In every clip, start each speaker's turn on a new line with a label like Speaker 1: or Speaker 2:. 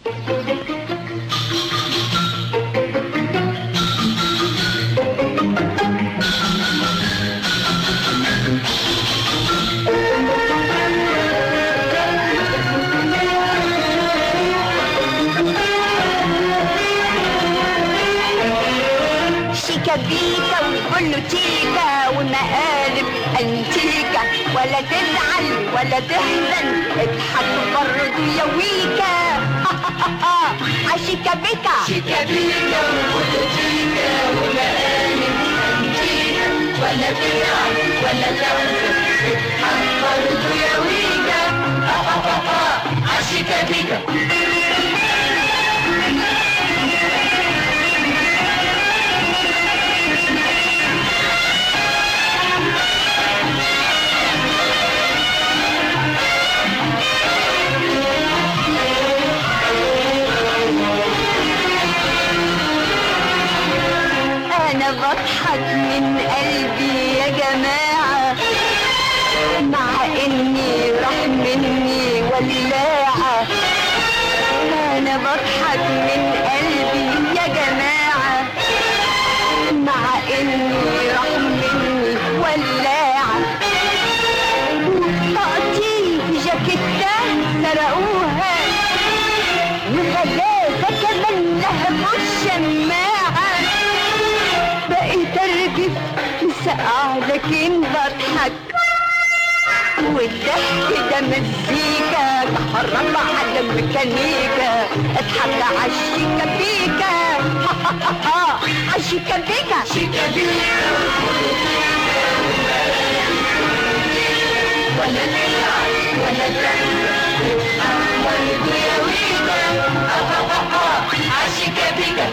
Speaker 1: شيكا بيكا وكله تيكا ومقالب انتيكا ولا تزعل ولا تحزن اضحك برضه يا ويكا عشيكا بيكا
Speaker 2: شيكا بيكا وكله تيكا ومقالب انتيكا ولا تزعل ولا تحزن اضحك برضه يا ويكا عشيكا بيكا
Speaker 1: انا بضحك من قلبي يا جماعة مع اني راح مني ولاعة انا بضحك من قلبي يا جماعة مع اني راح مني ولاعة طاقتي جاكيتة سرقوها وغلاسة كمان لهبوا الشماعة بقيت ارجف مسقع لكن بضحك والضحك ده مزيكا تحرم على الميكانيكا اضحك عالشيكا بيكا عالشيكا بيكا
Speaker 2: شيكا بيكا وكله تيكا ولا تزعل ولا تحزن اضحك برضه يا ويكا عشيكا بيكا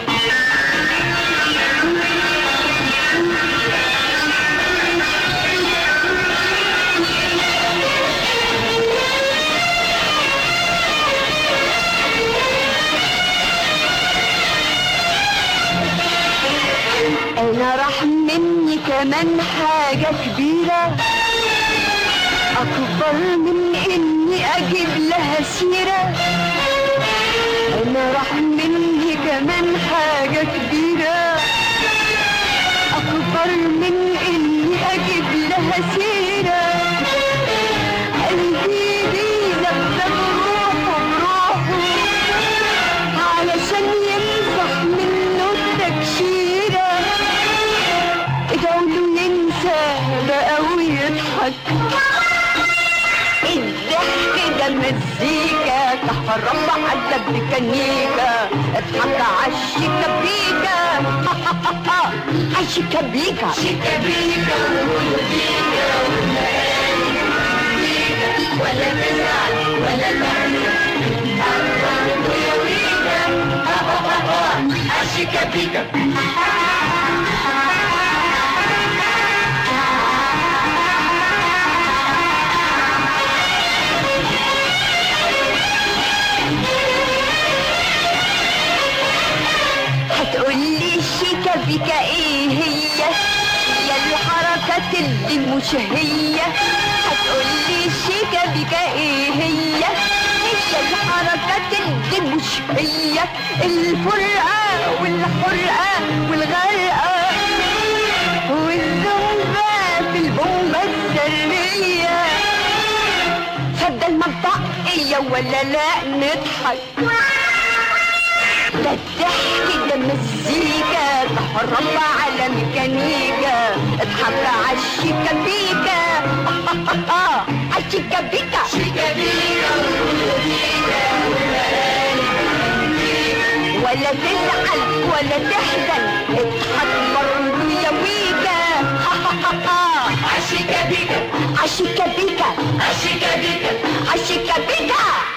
Speaker 1: انا راح مني كمان حاجة كبيرة اكبر من اني اجيب لها سيرة انا راح مني كمان حاجة كبيرة اكبر من اني اجيب لها سيرة قلبي بيلبى بروحه بروحه علشان يمسح منه التكشيرة ادعوله ينسى بقى ويضحك الضحك ده مزيكا تحرم على الميكانيكا اضحك عالشيكا بيكا عالشيكا بيكا
Speaker 2: شيكا بيكا وكله تيكا ومقالب انتيكا ولا تزعل ولا تحزن اضحك برضه يا ويكا عشيكا بيكا
Speaker 1: هتقولي شيكا بيكا ايه هي يا الحركات اللي مش هي هتقولي شيكا بيكا ايه هي هي الحركات اللي مش هي الفرقة والحرقة والغرقة والذنبة في البومبة السرية صد المنطقية ولا لا نضحك ده الضحك ده مزيكا تحرم على ميكانيكا اضحك عالشيكا بيكا عالشيكا بيكا
Speaker 2: شيكا بيكا وكله تيكا ومقالب انتيكا
Speaker 1: ولا تزعل ولا تحزن اضحك برضه يا ويكا
Speaker 2: عشيكا بيكا
Speaker 1: عالشيكا بيكا
Speaker 2: عشيكا بيكا
Speaker 1: عالشيكا بيكا